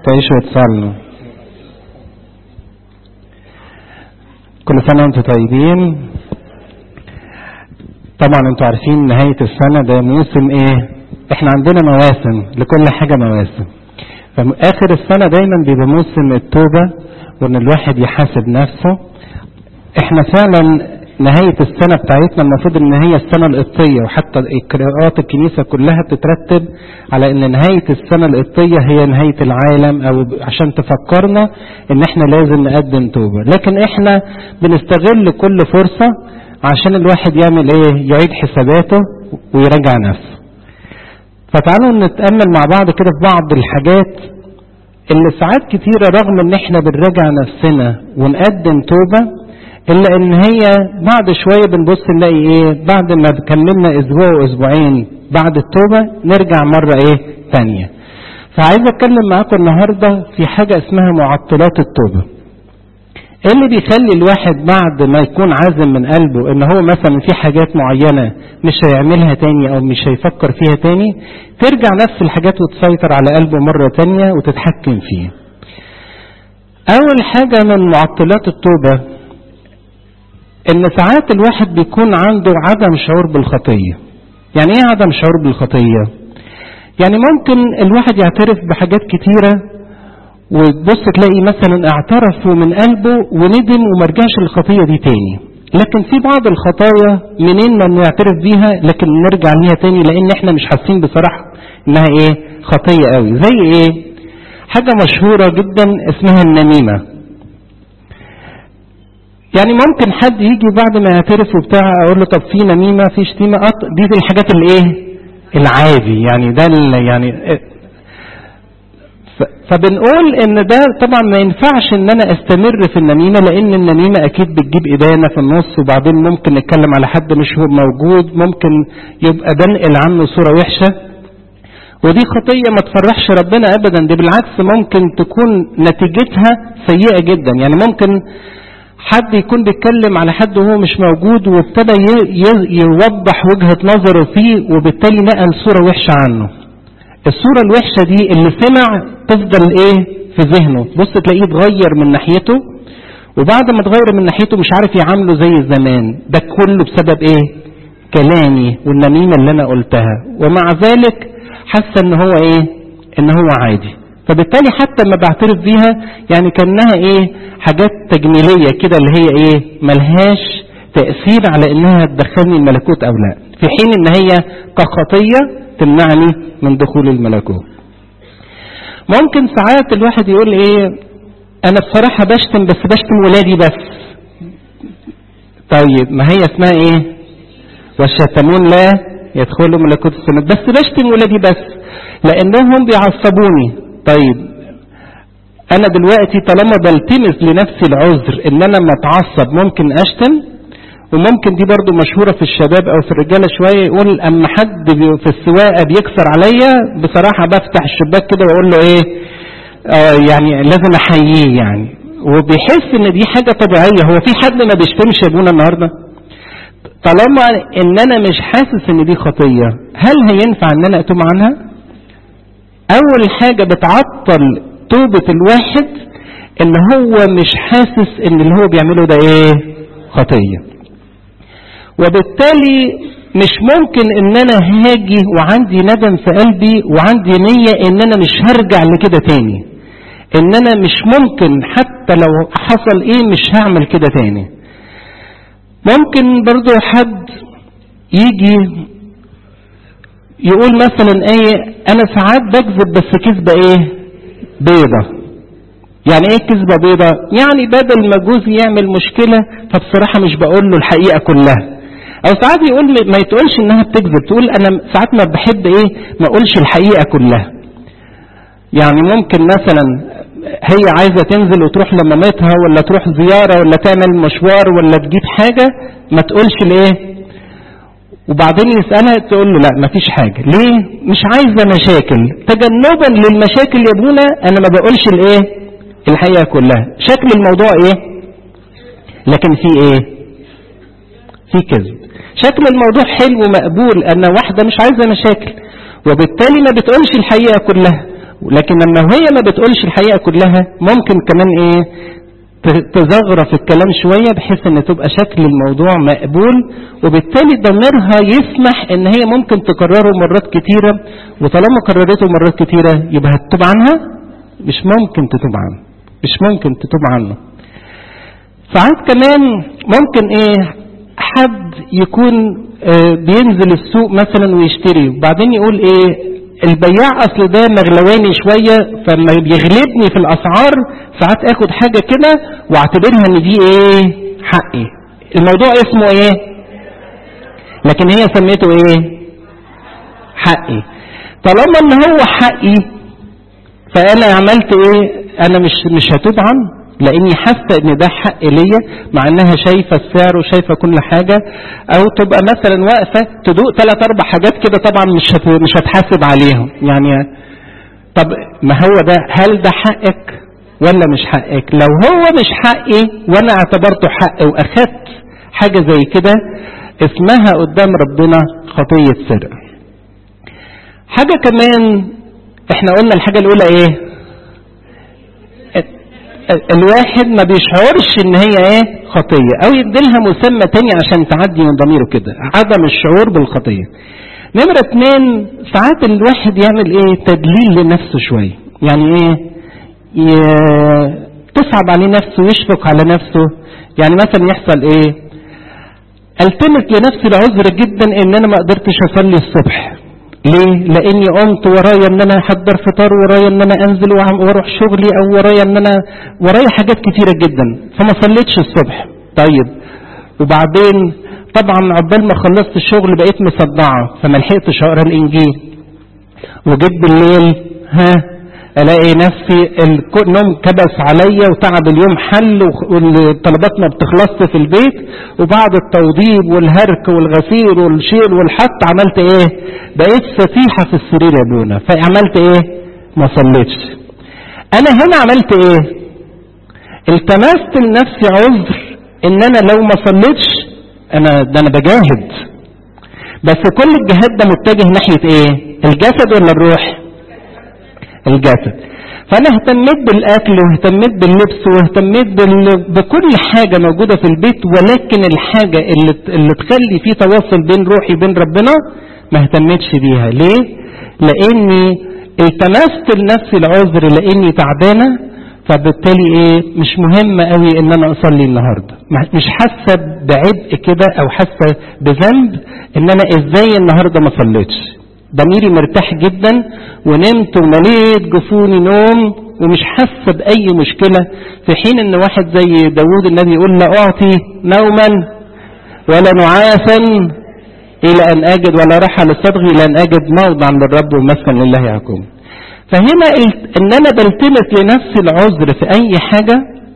تعيشوا وتصلوا كل سنة وانتم طيبين طبعا انتوا عارفين نهاية السنة ده موسم ايه احنا عندنا مواسم لكل حاجة مواسم فآخر السنة دايما بيبقى موسم التوبة وان الواحد يحاسب نفسه احنا فعلا نهاية السنة بتاعتنا المفروض ان هي السنة القبطية وحتى قراءات الكنيسة كلها بتترتب على ان نهاية السنة القبطية هي نهاية العالم او عشان تفكرنا ان احنا لازم نقدم توبة لكن احنا بنستغل كل فرصة عشان الواحد يعمل ايه يعيد حساباته ويراجع نفسه فتعالوا نتأمل مع بعض كده في بعض الحاجات اللي ساعات كتيرة رغم ان احنا بنراجع نفسنا ونقدم توبة الا ان هي بعد شوية بنبص نلاقي ايه بعد ما كملنا اسبوع واسبوعين بعد التوبة نرجع مرة ايه تانية فعايز اتكلم معاكم النهاردة في حاجة اسمها معطلات التوبة ايه اللي بيخلي الواحد بعد ما يكون عازم من قلبه ان هو مثلا في حاجات معينة مش هيعملها تاني او مش هيفكر فيها تاني ترجع نفس الحاجات وتسيطر على قلبه مرة تانية وتتحكم فيه اول حاجة من معطلات التوبة ان ساعات الواحد بيكون عنده عدم شعور بالخطية يعني ايه عدم شعور بالخطية يعني ممكن الواحد يعترف بحاجات كتيرة وتبص تلاقي مثلا اعترف من قلبه وندم ومرجعش للخطية دي تاني لكن في بعض الخطايا منين ما نعترف بيها لكن نرجع ليها تاني لان احنا مش حاسين بصراحة انها ايه خطية قوي زي ايه حاجة مشهورة جدا اسمها النميمة يعني ممكن حد يجي بعد ما يعترف وبتاع اقول له طب في نميمه في شتيمه دي دي الحاجات الايه العادي يعني ده يعني فبنقول ان ده طبعا ما ينفعش ان انا استمر في النميمه لان النميمه اكيد بتجيب ادانه في النص وبعدين ممكن نتكلم على حد مش هو موجود ممكن يبقى بنقل عنه صوره وحشه ودي خطية ما تفرحش ربنا ابدا دي بالعكس ممكن تكون نتيجتها سيئة جدا يعني ممكن حد يكون بيتكلم على حد وهو مش موجود وابتدى يوضح وجهة نظره فيه وبالتالي نقل صورة وحشة عنه الصورة الوحشة دي اللي سمع تفضل ايه في ذهنه بص تلاقيه اتغير من ناحيته وبعد ما اتغير من ناحيته مش عارف يعامله زي زمان ده كله بسبب ايه كلامي والنميمة اللي انا قلتها ومع ذلك حاسة ان هو ايه ان هو عادي فبالتالي حتى لما بعترف بيها يعني كانها ايه حاجات تجميلية كده اللي هي ايه ملهاش تأثير على انها تدخلني الملكوت او لا في حين ان هي كخطية تمنعني من دخول الملكوت ممكن ساعات الواحد يقول ايه انا بصراحة بشتم بس بشتم ولادي بس طيب ما هي اسمها ايه والشتمون لا يدخلوا ملكوت السماء بس بشتم ولادي بس لانهم بيعصبوني طيب انا دلوقتي طالما بلتمس لنفسي العذر ان انا ما اتعصب ممكن اشتم وممكن دي برضو مشهورة في الشباب او في الرجالة شوية يقول اما حد في السواقة بيكسر عليا بصراحة بفتح الشباك كده واقول له ايه آه يعني لازم احييه يعني وبيحس ان دي حاجة طبيعية هو في حد ما بيشتمش يا ابونا النهاردة طالما ان انا مش حاسس ان دي خطية هل هينفع ان انا اتوب عنها اول حاجة بتعطل توبة الواحد ان هو مش حاسس ان اللي هو بيعمله ده ايه خطية وبالتالي مش ممكن ان انا هاجي وعندي ندم في قلبي وعندي نية ان انا مش هرجع لكده تاني ان انا مش ممكن حتى لو حصل ايه مش هعمل كده تاني ممكن برضو حد يجي يقول مثلا ايه انا ساعات بكذب بس كذبة ايه بيضة يعني ايه كذبة بيضة يعني بدل ما جوزي يعمل مشكلة فبصراحة مش بقول له الحقيقة كلها او ساعات يقول ما يتقولش انها بتكذب تقول انا ساعات ما بحب ايه ما اقولش الحقيقة كلها يعني ممكن مثلا هي عايزة تنزل وتروح لمامتها ولا تروح زيارة ولا تعمل مشوار ولا تجيب حاجة ما تقولش ليه وبعدين يسألها تقول له لا مفيش حاجة ليه مش عايزة مشاكل تجنبا للمشاكل يا ابونا انا ما بقولش الايه الحقيقة كلها شكل الموضوع ايه لكن في ايه في كذب شكل الموضوع حلو ومقبول ان واحدة مش عايزة مشاكل وبالتالي ما بتقولش الحقيقة كلها لكن لما هي ما بتقولش الحقيقة كلها ممكن كمان ايه تزغرف الكلام شوية بحيث ان تبقى شكل الموضوع مقبول وبالتالي ضميرها يسمح ان هي ممكن تكرره مرات كتيرة وطالما كررته مرات كتيرة يبقى هتتوب عنها مش ممكن تتوب عنه مش ممكن تتوب عنه ساعات كمان ممكن ايه حد يكون اه بينزل السوق مثلا ويشتري وبعدين يقول ايه البياع اصل ده مغلواني شويه فلما بيغلبني في الاسعار ساعات اخد حاجه كده واعتبرها ان دي ايه حقي الموضوع اسمه ايه لكن هي سميته ايه حقي طالما ان هو حقي فانا عملت ايه انا مش مش هتوب عنه لاني حاسه ان ده حق ليا مع انها شايفه السعر وشايفه كل حاجه او تبقى مثلا واقفه تدوق ثلاث اربع حاجات كده طبعا مش مش هتحاسب عليهم يعني طب ما هو ده هل ده حقك ولا مش حقك لو هو مش حقي وانا اعتبرته حق واخدت حاجه زي كده اسمها قدام ربنا خطيه سرقه حاجه كمان احنا قلنا الحاجه الاولى ايه الواحد ما بيشعرش ان هي ايه خطيه او يديلها مسمى تاني عشان تعدي من ضميره كده عدم الشعور بالخطيه نمرة اتنين ساعات الواحد يعمل ايه تدليل لنفسه شوية يعني ايه تصعب عليه نفسه ويشفق على نفسه يعني مثلا يحصل ايه التمس لنفسي العذر جدا ان انا ما قدرتش اصلي الصبح ليه؟ لاني قمت ورايا ان انا احضر فطار ورايا ان انا انزل واروح شغلي او ورايا ان انا ورايا حاجات كتيره جدا فما صليتش الصبح. طيب وبعدين طبعا عقبال ما خلصت الشغل بقيت مصدعه فما لحقتش اقرا الانجيل. وجيت بالليل ها الاقي نفسي النوم كبس عليا وتعب اليوم حل والطلبات ما بتخلصش في البيت وبعد التوضيب والهرك والغسيل والشيل والحط عملت ايه بقيت فتيحة في السرير يا ابونا فعملت ايه ما صليتش انا هنا عملت ايه التمست لنفسي عذر ان انا لو ما صليتش انا ده انا بجاهد بس كل الجهاد ده متجه ناحية ايه الجسد ولا الروح الجسد فانا اهتميت بالاكل واهتميت باللبس واهتميت بال... بكل حاجه موجوده في البيت ولكن الحاجه اللي اللي تخلي في تواصل بين روحي وبين ربنا ما اهتمتش بيها ليه لاني التمست لنفسي العذر لاني تعبانه فبالتالي ايه مش مهم قوي ان انا اصلي النهارده مش حاسه بعبء كده او حاسه بذنب ان انا ازاي النهارده ما صليتش ضميري مرتاح جدا ونمت ومليت جفوني نوم ومش حاسه باي مشكله في حين ان واحد زي داوود النبي يقول لا اعطي نوما ولا نعاسا الى ان اجد ولا راحه للصدغ الى ان اجد موضعا للرب ومسكن لله يعقوب فهنا ان انا بلتمس لنفسي العذر في اي حاجه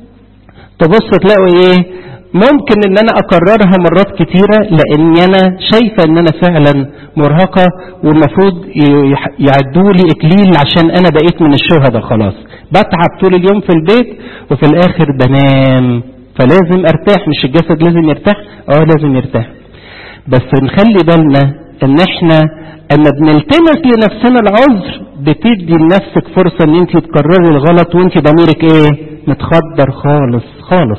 تبص تلاقوا ايه ممكن ان انا اكررها مرات كتيرة لان انا شايفة ان انا فعلا مرهقة والمفروض يعدوا لي اكليل عشان انا بقيت من الشهداء خلاص بتعب طول اليوم في البيت وفي الاخر بنام فلازم ارتاح مش الجسد لازم يرتاح اه لازم يرتاح بس نخلي بالنا ان احنا اما بنلتمس لنفسنا العذر بتدي لنفسك فرصة ان انت تكرري الغلط وانت ضميرك ايه متخدر خالص خالص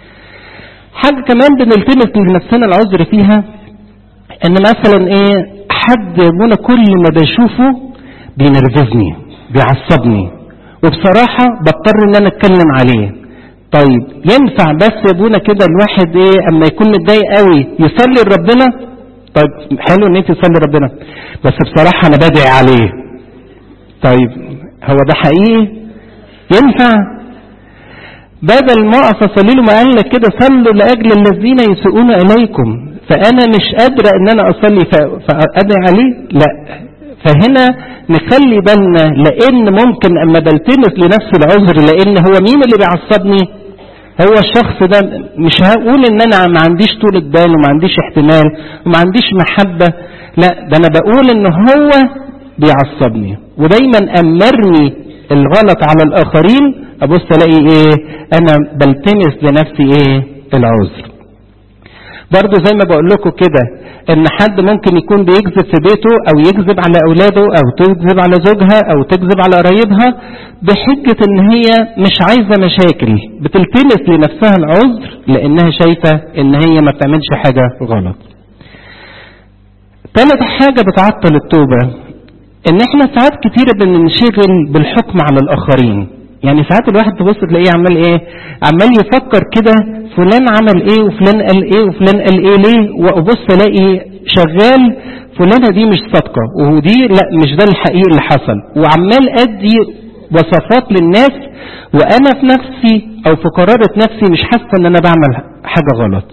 حاجة كمان بنلتمس لنفسنا العذر فيها ان مثلا ايه حد يبونا كل ما بشوفه بينرفزني بيعصبني وبصراحة بضطر ان انا اتكلم عليه طيب ينفع بس يا ابونا كده الواحد ايه اما يكون متضايق قوي يصلي لربنا طيب حلو ان انت تصلي ربنا بس بصراحة انا بدعي عليه طيب هو ده حقيقي ينفع بدل ما اقف اصلي له ما قال لك كده صلوا لاجل الذين يسيئون اليكم فانا مش قادره ان انا اصلي فادعي عليه لا فهنا نخلي بالنا لان ممكن اما بلتمس لنفسي العذر لان هو مين اللي بيعصبني هو الشخص ده مش هقول ان انا ما عنديش طولة بال وما عنديش احتمال وما عنديش محبة لا ده انا بقول ان هو بيعصبني ودايما امرني الغلط على الاخرين ابص الاقي ايه انا بلتمس لنفسي ايه العذر برضه زي ما بقول لكم كده ان حد ممكن يكون بيكذب في بيته او يكذب على اولاده او تكذب على زوجها او تكذب على قرايبها بحجة ان هي مش عايزة مشاكل بتلتمس لنفسها العذر لانها شايفة ان هي ما بتعملش حاجة غلط ثالث حاجة بتعطل التوبة ان احنا ساعات كتير بننشغل بالحكم على الاخرين يعني ساعات الواحد تبص تلاقيه عمال ايه عمال يفكر كده فلان عمل ايه وفلان قال ايه وفلان قال ايه ليه وابص الاقي شغال فلانه دي مش صادقه ودي لا مش ده الحقيقي اللي حصل وعمال ادي وصفات للناس وانا في نفسي او في قرارة نفسي مش حاسه ان انا بعمل حاجه غلط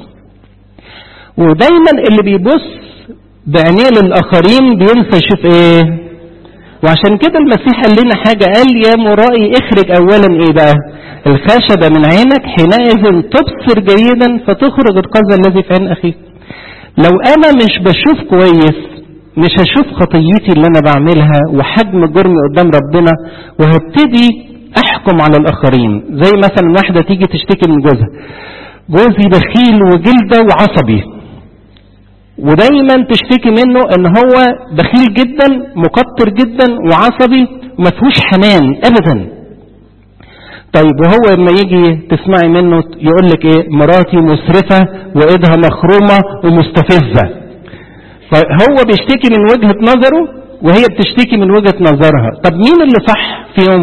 ودايما اللي بيبص بعينيه للاخرين بينسى يشوف ايه وعشان كده المسيح قال لنا حاجة قال يا مرائي اخرج اولا ايه بقى الخشبة من عينك حينئذ تبصر جيدا فتخرج القذى الذي في عين اخيك لو انا مش بشوف كويس مش هشوف خطيتي اللي انا بعملها وحجم جرمي قدام ربنا وهبتدي احكم على الاخرين زي مثلا واحدة تيجي تشتكي من جوزها جوزي بخيل وجلده وعصبي ودايما تشتكي منه ان هو بخيل جدا مقطر جدا وعصبي وما فيهوش حنان ابدا طيب وهو لما يجي تسمعي منه يقول لك ايه مراتي مسرفه وايدها مخرومه ومستفزه فهو بيشتكي من وجهه نظره وهي بتشتكي من وجهه نظرها طب مين اللي صح فيهم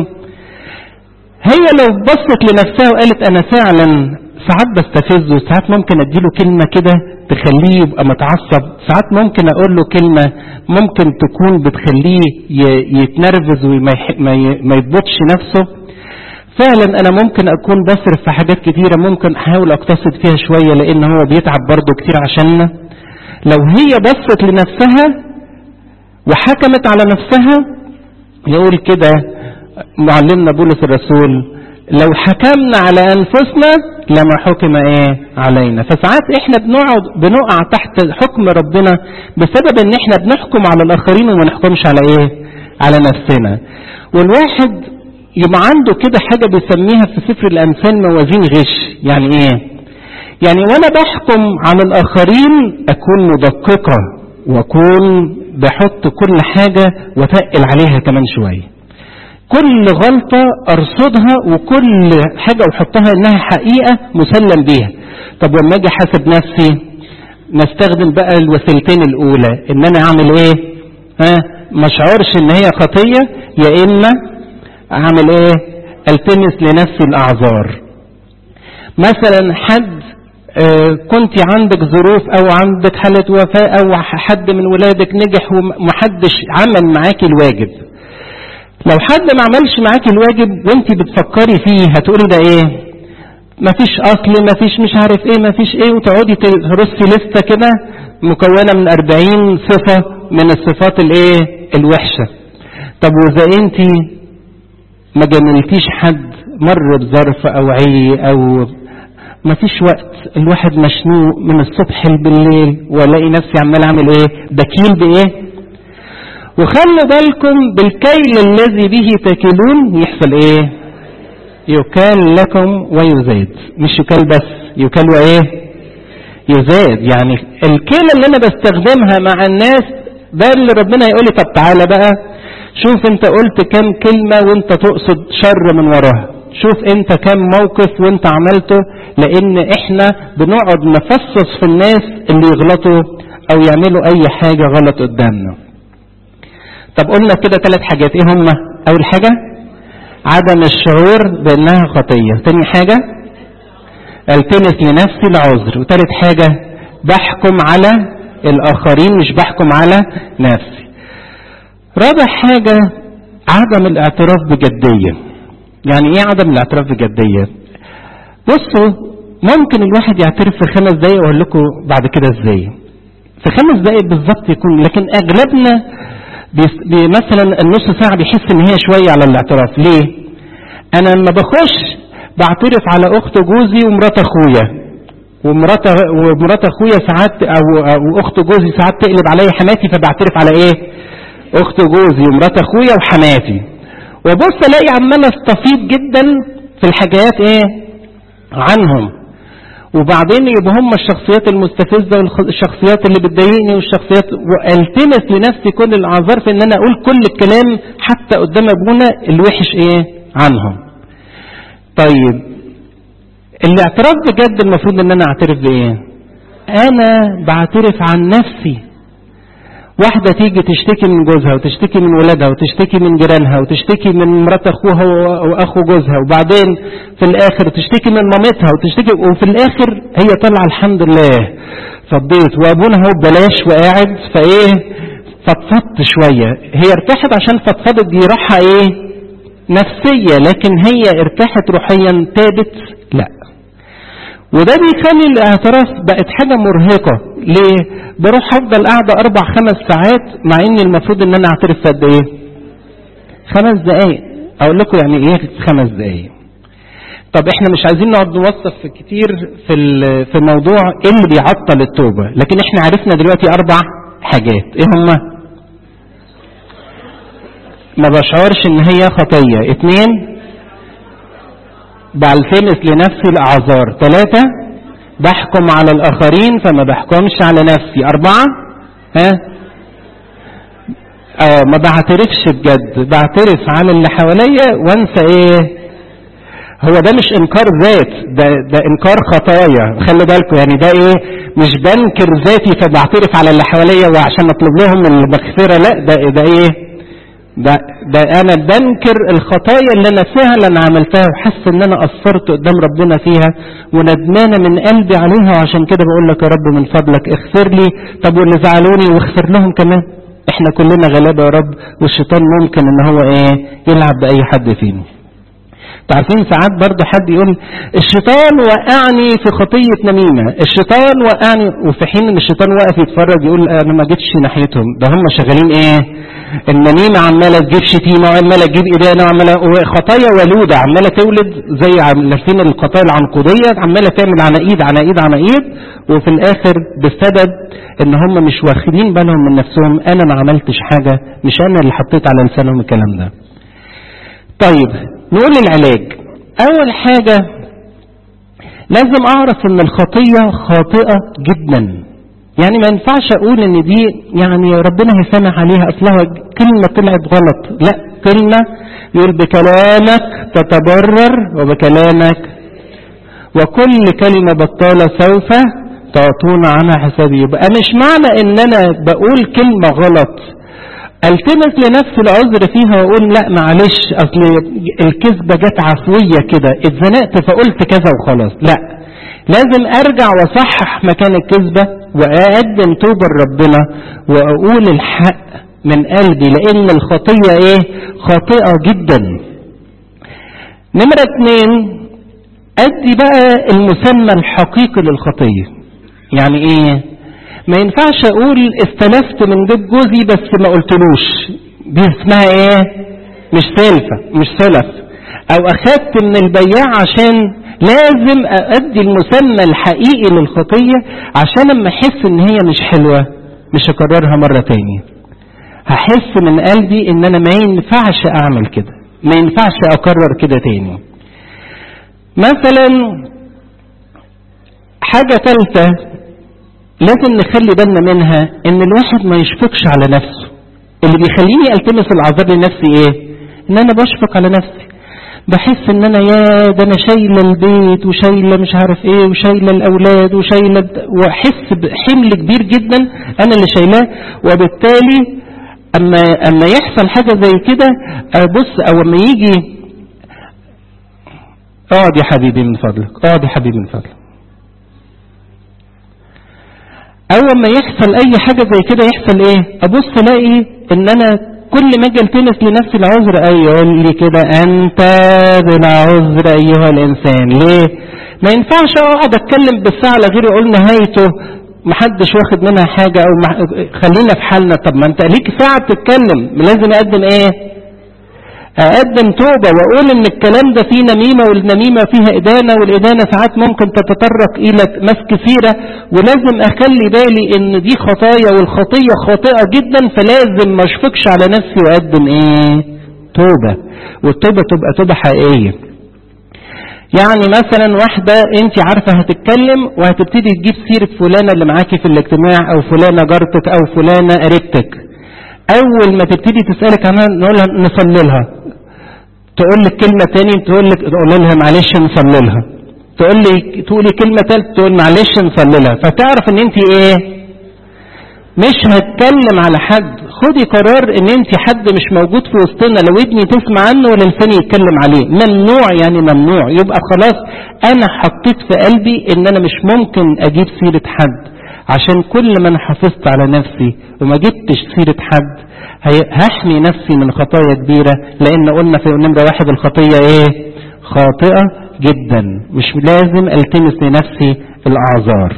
هي لو بصت لنفسها وقالت انا فعلا ساعات بستفزه ساعات ممكن اديله كلمه كده تخليه يبقى متعصب ساعات ممكن اقول له كلمة ممكن تكون بتخليه يتنرفز وما يضبطش نفسه فعلا انا ممكن اكون بصرف في حاجات كتيرة ممكن احاول اقتصد فيها شوية لان هو بيتعب برضه كتير عشاننا لو هي بصت لنفسها وحكمت على نفسها يقول كده معلمنا بولس الرسول لو حكمنا على انفسنا لما حكم ايه علينا فساعات احنا بنقعد بنقع تحت حكم ربنا بسبب ان احنا بنحكم على الاخرين وما نحكمش على ايه على نفسنا والواحد يبقى عنده كده حاجة بيسميها في سفر الامثال موازين غش يعني ايه يعني وانا بحكم على الاخرين اكون مدققة واكون بحط كل حاجة وتقل عليها كمان شوية كل غلطة أرصدها وكل حاجة أحطها إنها حقيقة مسلم بيها طب لما أجي أحاسب نفسي نستخدم بقى الوسيلتين الأولى إن أنا أعمل إيه؟ ها ما أشعرش إن هي خطية يا إما أعمل إيه؟ ألتمس لنفسي الأعذار مثلا حد آه كنت عندك ظروف او عندك حالة وفاة او حد من ولادك نجح ومحدش عمل معاك الواجب لو حد ما عملش معاك الواجب وانت بتفكري فيه هتقولي ده ايه مفيش اصل مفيش مش عارف ايه مفيش ايه وتقعدي ترصي لستة كده مكونة من أربعين صفة من الصفات الايه الوحشة طب واذا انت ما جملتيش حد مر بظرف او عي او مفيش وقت الواحد مشنوق من الصبح بالليل والاقي نفسي عمال اعمل ايه بكيل بايه وخلوا بالكم بالكيل الذي به تكلون يحصل ايه يكال لكم ويزاد مش يكال بس يكال وايه يزاد يعني الكيلة اللي انا بستخدمها مع الناس ده اللي ربنا يقول لي طب تعالى بقى شوف انت قلت كم كلمة وانت تقصد شر من وراها شوف انت كم موقف وانت عملته لان احنا بنقعد نفصص في الناس اللي يغلطوا او يعملوا اي حاجة غلط قدامنا طب قلنا كده ثلاث حاجات ايه هما اول حاجة عدم الشعور بانها خطية تاني حاجة التمس لنفسي العذر وتالت حاجة بحكم على الاخرين مش بحكم على نفسي رابع حاجة عدم الاعتراف بجدية يعني ايه عدم الاعتراف بجدية بصوا ممكن الواحد يعترف في خمس دقايق واقول لكم بعد كده ازاي في خمس دقايق بالظبط يكون لكن اغلبنا بي مثلا النص ساعة بيحس ان هي شوية على الاعتراف ليه انا لما بخش بعترف على اخت جوزي ومرات اخويا ومرات ومرات اخويا ساعات او, أو اخت جوزي ساعات تقلب عليا حماتي فبعترف على ايه اخت جوزي ومرات اخويا وحماتي وبص الاقي عمال استفيض جدا في الحاجات ايه عنهم وبعدين يبقى هم الشخصيات المستفزة والشخصيات اللي بتضايقني والشخصيات والتمس لنفسي كل الاعذار في ان انا اقول كل الكلام حتى قدام ابونا الوحش ايه عنهم طيب الاعتراف بجد المفروض ان انا اعترف بايه انا بعترف عن نفسي واحدة تيجي تشتكي من جوزها وتشتكي من ولادها وتشتكي من جيرانها وتشتكي من مرات اخوها واخو جوزها وبعدين في الاخر تشتكي من مامتها وتشتكي وفي الاخر هي طالعه الحمد لله فضيت وابونا هو ببلاش وقاعد فايه فضفضت شويه هي ارتاحت عشان فضفضت دي راحه ايه نفسيه لكن هي ارتاحت روحيا تابت لا وده بيخلي الاعتراف بقت حاجة مرهقة ليه بروح افضل قاعدة اربع خمس ساعات مع اني المفروض ان انا اعترف في قد ايه خمس دقايق اقول لكم يعني ايه خمس دقايق طب احنا مش عايزين نقعد نوصف كتير في في موضوع ايه اللي بيعطل التوبة لكن احنا عرفنا دلوقتي اربع حاجات ايه هما ما بشعرش ان هي خطية اتنين بلتمس لنفسي الاعذار ثلاثة بحكم على الاخرين فما بحكمش على نفسي اربعة ها اه ما بعترفش بجد بعترف على اللي حواليا وانسى ايه هو ده مش انكار ذات ده ده انكار خطايا خلي بالكم يعني ده ايه مش بنكر ذاتي فبعترف على اللي حواليا وعشان اطلب لهم المغفره لا ده ده ايه ده, ده انا بنكر الخطايا اللي انا فعلا عملتها وحاسس ان انا قصرت قدام ربنا فيها وندمانه من قلبي عليها وعشان كده بقول لك يا رب من فضلك اغفر لي طب واللي زعلوني واغفر لهم كمان احنا كلنا غلابه يا رب والشيطان ممكن ان هو ايه يلعب باي حد فينا عارفين ساعات برضه حد يقول الشيطان وقعني في خطية نميمة الشيطان وقعني وفي حين ان الشيطان واقف يتفرج يقول انا ما جيتش ناحيتهم ده هم شغالين ايه النميمة عمالة تجيب شتيمة وعمالة تجيب إدانة وعمالة خطايا ولودة عمالة تولد زي عارفين الخطايا العنقودية عمالة تعمل عناقيد عناقيد عناقيد وفي الآخر بسبب إن هم مش واخدين بالهم من نفسهم أنا ما عملتش حاجة مش أنا اللي حطيت على لسانهم الكلام ده. طيب نقول العلاج أول حاجة لازم أعرف إن الخطية خاطئة جدا يعني ما ينفعش اقول ان دي يعني ربنا هيسامح عليها اصلها كلمة طلعت غلط لا كلمة يقول بكلامك تتبرر وبكلامك وكل كلمة بطالة سوف تعطون عنها حسابي يبقى مش معنى ان انا بقول كلمة غلط التمس لنفسي العذر فيها واقول لا معلش اصل الكذبة جت عفوية كده اتزنقت فقلت كذا وخلاص لا لازم ارجع واصحح مكان الكذبة واقدم توبة لربنا واقول الحق من قلبي لان الخطية ايه خاطئة جدا نمرة اتنين ادي بقى المسمى الحقيقي للخطية يعني ايه ما ينفعش اقول استلفت من بيت جوزي بس ما قلتلوش دي اسمها ايه مش سلفة مش سلف او اخدت من البياع عشان لازم أدي المسمى الحقيقي للخطية عشان اما احس ان هي مش حلوة مش هكررها مرة تاني هحس من قلبي ان انا ما ينفعش اعمل كده ما ينفعش اكرر كده تاني مثلا حاجة ثالثة لازم نخلي بالنا منها ان الواحد ما يشفقش على نفسه اللي بيخليني التمس الاعذار لنفسي ايه ان انا بشفق على نفسي بحس ان انا يا ده انا شايله البيت وشايله مش عارف ايه وشايله الاولاد وشايله واحس بحمل كبير جدا انا اللي شايلاه وبالتالي اما اما يحصل حاجه زي كده ابص او اما يجي اقعد يا حبيبي من فضلك اقعد يا حبيبي من فضلك اول ما يحصل اي حاجه زي كده يحصل ايه ابص الاقي ان انا كل ما اجي التمس لنفسي العذر اي يقول لي كده انت بالعذر ايها الانسان ليه ما ينفعش اقعد اتكلم بالساعه على غير اقول نهايته محدش واخد منها حاجه او مح... خلينا في حالنا طب ما انت ليك ساعه بتتكلم لازم اقدم ايه اقدم توبة واقول ان الكلام ده فيه نميمة والنميمة فيها ادانة والادانة ساعات ممكن تتطرق الى ناس كثيرة ولازم اخلي بالي ان دي خطايا والخطية خاطئة جدا فلازم ما اشفقش على نفسي واقدم ايه توبة والتوبة تبقى توبة حقيقية يعني مثلا واحدة انت عارفة هتتكلم وهتبتدي تجيب سيرة فلانة اللي معاكي في الاجتماع او فلانة جارتك او فلانة قريبتك اول ما تبتدي تسألك عنها نقولها نصلي لها تقول لك كلمة تاني تقول لك تقول لها معلش نصلي لها تقول لي تقولي كلمة تالت تقول معلش نصلي لها فتعرف ان انت ايه مش هتكلم على حد خدي قرار ان انت حد مش موجود في وسطنا لو ودني تسمع عنه ولا لساني يتكلم عليه ممنوع يعني ممنوع يبقى خلاص انا حطيت في قلبي ان انا مش ممكن اجيب سيرة حد عشان كل ما انا حافظت على نفسي وما جبتش سيرة حد هحمي نفسي من خطايا كبيرة لان قلنا في نمرة واحد الخطية ايه خاطئة جدا مش لازم التمس لنفسي الاعذار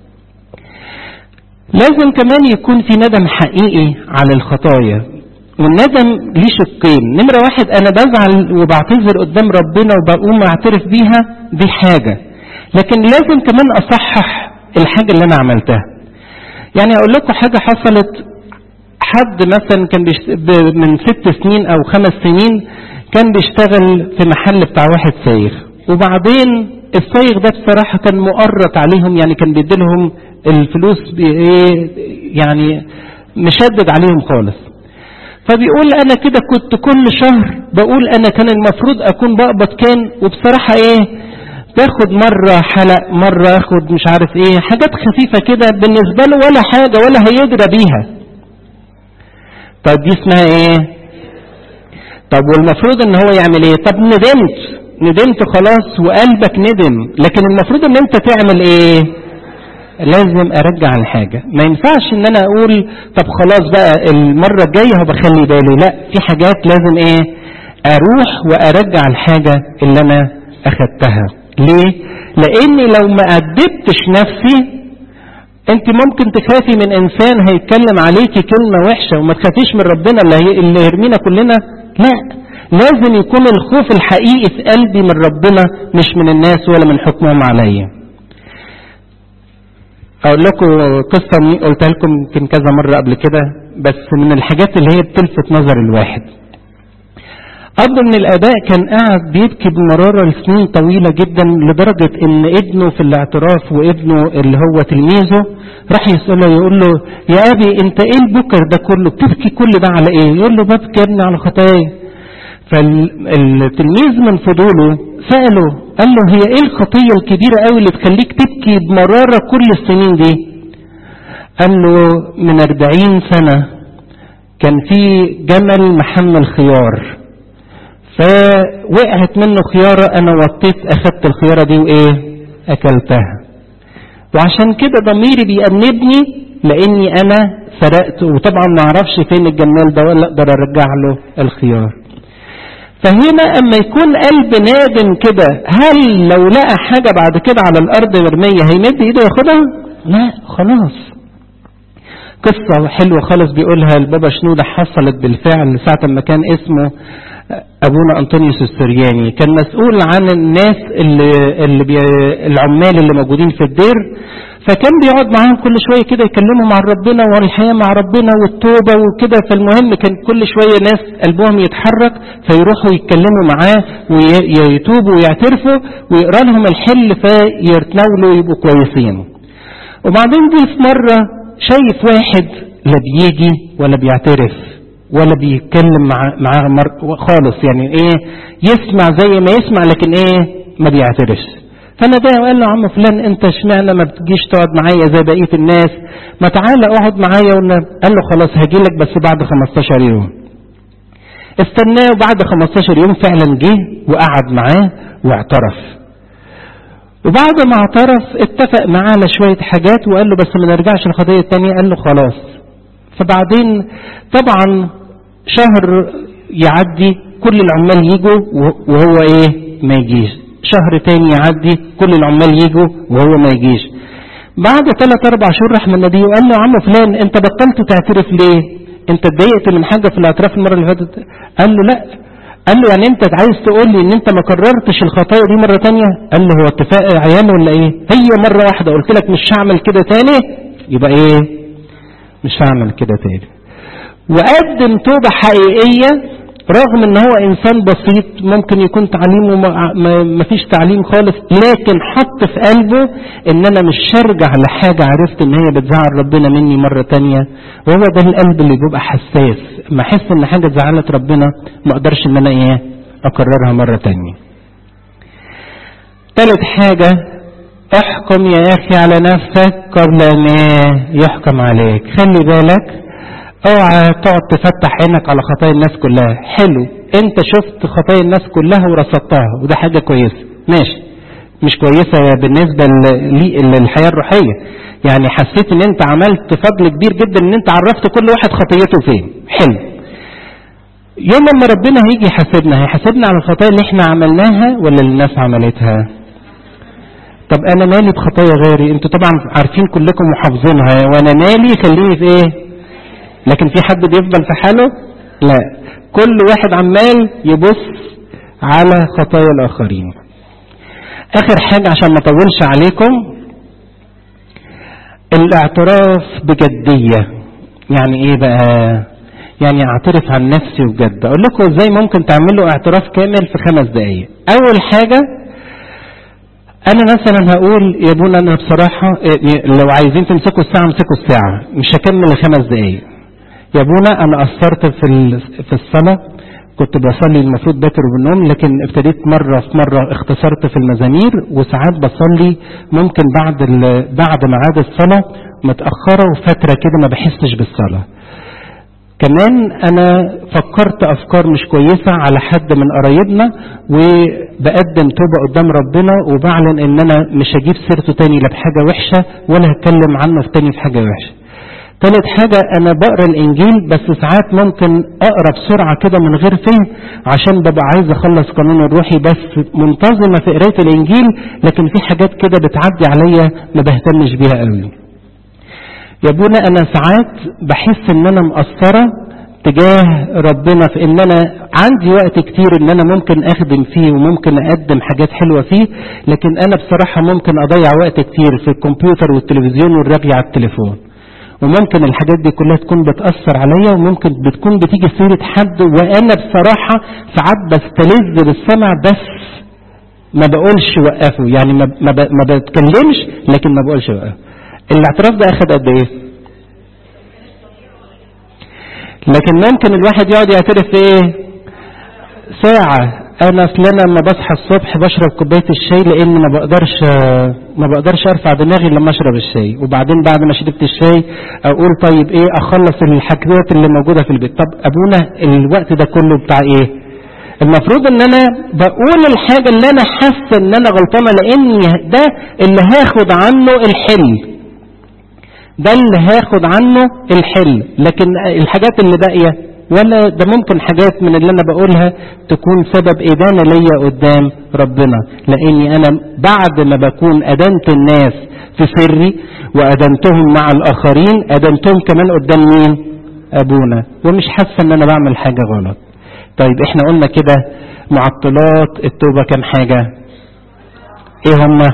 لازم كمان يكون في ندم حقيقي على الخطايا والندم ليه شقين نمرة واحد انا بزعل وبعتذر قدام ربنا وبقوم اعترف بيها دي حاجة لكن لازم كمان اصحح الحاجة اللي انا عملتها يعني اقول لكم حاجة حصلت حد مثلا كان من ست سنين او خمس سنين كان بيشتغل في محل بتاع واحد سايغ وبعدين السايغ ده بصراحة كان مؤرط عليهم يعني كان بيديلهم الفلوس يعني مشدد عليهم خالص فبيقول انا كده كنت كل شهر بقول انا كان المفروض اكون بقبض كام وبصراحة ايه باخد مرة حلق مرة اخد مش عارف ايه حاجات خفيفة كده بالنسبة له ولا حاجة ولا هيدرى بيها طب دي اسمها ايه طب والمفروض ان هو يعمل ايه طب ندمت ندمت خلاص وقلبك ندم لكن المفروض ان انت تعمل ايه لازم ارجع الحاجة ما ينفعش ان انا اقول طب خلاص بقى المرة الجاية هبقى خلي بالي لا في حاجات لازم ايه اروح وارجع الحاجة اللي انا اخدتها ليه لاني لو ما ادبتش نفسي انت ممكن تخافي من انسان هيتكلم عليكي كلمة وحشة وما تخافيش من ربنا اللي, اللي يرمينا كلنا لا لازم يكون الخوف الحقيقي في قلبي من ربنا مش من الناس ولا من حكمهم عليا اقول لكم قصة قلتها لكم يمكن كذا مرة قبل كده بس من الحاجات اللي هي بتلفت نظر الواحد أب من الآباء كان قاعد بيبكي بمرارة لسنين طويلة جدا لدرجة إن ابنه في الاعتراف وابنه اللي هو تلميذه راح يسأله يقول له يا أبي أنت إيه البكر ده كله بتبكي كل ده على إيه؟ يقول له ببكي يا ابني على خطاياي فالتلميذ من فضوله سأله قال له هي إيه الخطية الكبيرة قوي اللي تخليك تبكي بمرارة كل السنين دي؟ قال له من أربعين سنة كان في جمل محمل خيار فوقعت منه خيارة انا وطيت اخدت الخيارة دي وايه اكلتها وعشان كده ضميري بيأنبني لاني انا سرقت وطبعا ما اعرفش فين الجمال ده ولا اقدر ارجع له الخيار فهنا اما يكون قلب نادم كده هل لو لقى حاجة بعد كده على الارض مرمية هيمد ايده ياخدها لا خلاص قصة حلوة خالص بيقولها البابا شنودة حصلت بالفعل ساعة ما كان اسمه ابونا انطونيوس السرياني كان مسؤول عن الناس اللي, اللي بي العمال اللي موجودين في الدير فكان بيقعد معاهم كل شويه كده يكلموا مع ربنا والحياه مع ربنا والتوبه وكده فالمهم كان كل شويه ناس قلبهم يتحرك فيروحوا يتكلموا معاه ويتوبوا ويعترفوا ويقرا لهم الحل فيتناولوا يبقوا كويسين وبعدين دي في مره شايف واحد لا بيجي ولا بيعترف ولا بيتكلم مع معاه مر... خالص يعني ايه يسمع زي ما يسمع لكن ايه ما بيعترفش فانا ده وقال له يا عم فلان انت اشمعنى ما بتجيش تقعد معايا زي بقيه الناس ما تعالى اقعد معايا قال له خلاص هاجي لك بس بعد 15 يوم استناه وبعد 15 يوم فعلا جه وقعد معاه واعترف وبعد ما اعترف اتفق معاه على شويه حاجات وقال له بس ما نرجعش القضيه الثانيه قال له خلاص فبعدين طبعا شهر يعدي كل العمال يجوا وهو ايه ما يجيش شهر تاني يعدي كل العمال يجوا وهو ما يجيش بعد ثلاث اربع شهور راح من ناديه وقال له يا عم فلان انت بطلت تعترف ليه انت اتضايقت من حاجه في الاعتراف المره اللي فاتت قال له لا قال له يعني انت عايز تقول لي ان انت ما كررتش الخطايا دي مره تانية قال له هو اتفاق عيال ولا ايه هي مره واحده قلت لك مش هعمل كده تاني يبقى ايه مش هعمل كده تاني وقدم توبة حقيقية رغم ان هو انسان بسيط ممكن يكون تعليمه ما فيش تعليم خالص لكن حط في قلبه ان انا مش هرجع لحاجة عرفت ان هي بتزعل ربنا مني مرة تانية وهو ده القلب اللي بيبقى حساس ما احس ان حاجة زعلت ربنا ما اقدرش ان انا ايه اكررها مرة تانية ثالث حاجة احكم يا اخي على نفسك قبل ان يحكم عليك خلي بالك اوعى تقعد تفتح عينك على خطايا الناس كلها حلو انت شفت خطايا الناس كلها ورصدتها وده حاجة كويسة ماشي مش كويسة بالنسبة للحياة الروحية يعني حسيت ان انت عملت فضل كبير جدا ان انت عرفت كل واحد خطيته فين حلو يوم ما ربنا هيجي يحاسبنا هيحاسبنا على الخطايا اللي احنا عملناها ولا اللي الناس عملتها طب انا مالي بخطايا غيري انتوا طبعا عارفين كلكم وحافظينها وانا مالي خليني في ايه لكن في حد بيفضل في حاله لا كل واحد عمال يبص على خطايا الاخرين اخر حاجة عشان ما اطولش عليكم الاعتراف بجدية يعني ايه بقى يعني اعترف عن نفسي بجد اقول لكم ازاي ممكن تعملوا اعتراف كامل في خمس دقايق اول حاجة انا مثلا هقول يا ابونا انا بصراحة لو عايزين تمسكوا الساعة امسكوا الساعة مش هكمل خمس دقايق يا ابونا انا قصرت في في الصلاه كنت بصلي المفروض باكر وبالنوم لكن ابتديت مرة في مرة اختصرت في المزامير وساعات بصلي ممكن بعد بعد ميعاد الصلاة متأخرة وفترة كده ما بحسش بالصلاة كمان انا فكرت افكار مش كويسة على حد من قرايبنا وبقدم توبة قدام ربنا وبعلن ان انا مش هجيب سيرته تاني لا بحاجة وحشة ولا هتكلم عنه في تاني في حاجة وحشة ثالث حاجة أنا بقرا الإنجيل بس ساعات ممكن أقرا بسرعة كده من غير فهم عشان ببقى عايز أخلص قانون الروحي بس منتظمة في قراية الإنجيل لكن في حاجات كده بتعدي عليا ما بهتمش بيها قوي. يا ابونا أنا ساعات بحس إن أنا مقصرة تجاه ربنا في ان انا عندي وقت كتير ان انا ممكن اخدم فيه وممكن اقدم حاجات حلوة فيه لكن انا بصراحة ممكن اضيع وقت كتير في الكمبيوتر والتلفزيون والرغي على التليفون وممكن الحاجات دي كلها تكون بتأثر عليا وممكن بتكون بتيجي سيرة حد وأنا بصراحة ساعات بستلذ بالسمع بس ما بقولش وقفه يعني ما, ما, ما بتكلمش لكن ما بقولش وقفه الاعتراف ده أخد قد إيه؟ لكن ممكن الواحد يقعد يعترف في إيه؟ ساعة انا اصل انا لما بصحى الصبح بشرب كوبايه الشاي لان ما بقدرش ما بقدرش ارفع دماغي لما اشرب الشاي وبعدين بعد ما شربت الشاي اقول طيب ايه اخلص الحاجات اللي موجوده في البيت طب ابونا الوقت ده كله بتاع ايه المفروض ان انا بقول الحاجه اللي انا حاسه ان انا غلطانه لان ده اللي هاخد عنه الحل ده اللي هاخد عنه الحل لكن الحاجات اللي باقيه ولا ده ممكن حاجات من اللي انا بقولها تكون سبب ادانه ليا قدام ربنا لاني انا بعد ما بكون ادنت الناس في سري وادنتهم مع الاخرين ادنتهم كمان قدام مين ابونا ومش حاسه ان انا بعمل حاجه غلط طيب احنا قلنا كده معطلات التوبه كام حاجه ايه هما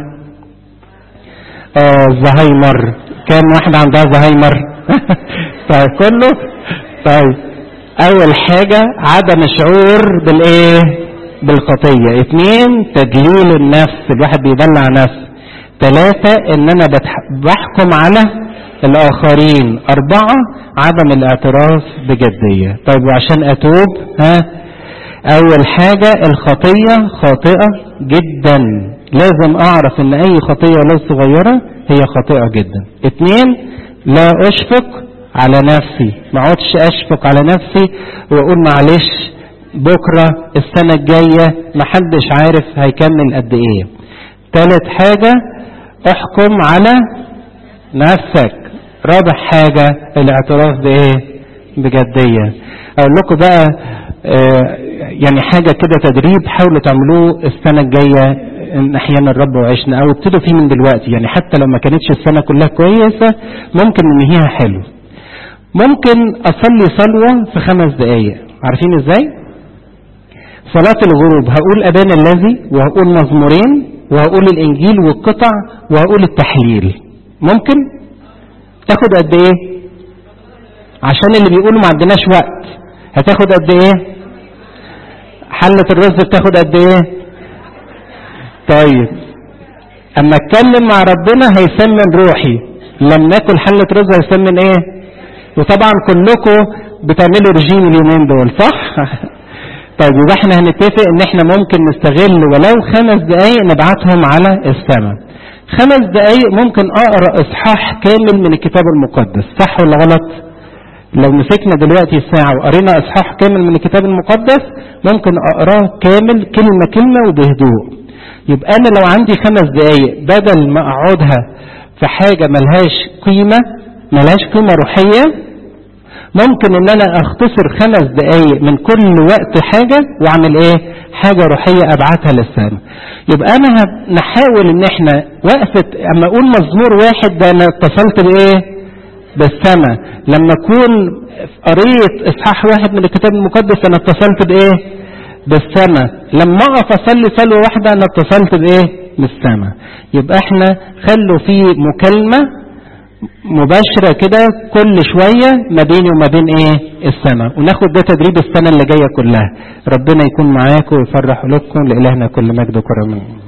اه الزهايمر كام واحده عندها زهايمر طيب كله طيب اول حاجة عدم الشعور بالايه بالخطية اثنين تدليل النفس الواحد بيدلع نفسه ثلاثة ان انا بحكم على الاخرين اربعة عدم الاعتراف بجدية طيب وعشان اتوب ها اول حاجة الخطية خاطئة جدا لازم اعرف ان اي خطية لو صغيرة هي خاطئة جدا اثنين لا اشفق على نفسي ما اقعدش اشفق على نفسي واقول معلش بكرة السنة الجاية محدش عارف هيكمل قد ايه تالت حاجة احكم على نفسك رابع حاجة الاعتراف بايه بجدية اقول لكم بقى آه يعني حاجة كده تدريب حاولوا تعملوه السنة الجاية ان احيانا الرب وعشنا او ابتدوا فيه من دلوقتي يعني حتى لو ما كانتش السنة كلها كويسة ممكن ننهيها حلو ممكن اصلي صلوة في خمس دقايق عارفين ازاي صلاة الغروب هقول ابانا الذي وهقول مزمورين وهقول الانجيل والقطع وهقول التحليل ممكن تاخد قد ايه عشان اللي بيقولوا ما عندناش وقت هتاخد قد ايه حلة الرز بتاخد قد ايه طيب اما اتكلم مع ربنا هيسمن روحي لما ناكل حلة رز هيسمن ايه وطبعا كلكم بتعملوا رجيم اليومين دول صح طيب يبقى احنا هنتفق ان احنا ممكن نستغل ولو خمس دقايق نبعتهم على السماء خمس دقايق ممكن اقرا اصحاح كامل من الكتاب المقدس صح ولا غلط لو مسكنا دلوقتي ساعة وقرينا اصحاح كامل من الكتاب المقدس ممكن اقراه كامل كلمة كلمة وبهدوء يبقى انا لو عندي خمس دقايق بدل ما اقعدها في حاجة ملهاش قيمة ملهاش قيمة روحية ممكن ان انا اختصر خمس دقايق من كل وقت حاجة واعمل ايه حاجة روحية ابعتها للسماء يبقى انا نحاول ان احنا وقفة اما اقول مزمور واحد ده انا اتصلت بايه بالسماء لما اكون قريت اصحاح واحد من الكتاب المقدس انا اتصلت بايه بالسماء لما اقف اصلي صلوه واحده انا اتصلت بايه بالسماء يبقى احنا خلوا في مكالمه مباشره كده كل شويه ما بيني وما بين ايه السماء وناخد ده تدريب السنه اللي جايه كلها ربنا يكون معاكم ويفرح قلوبكم لالهنا كل مجد وكرم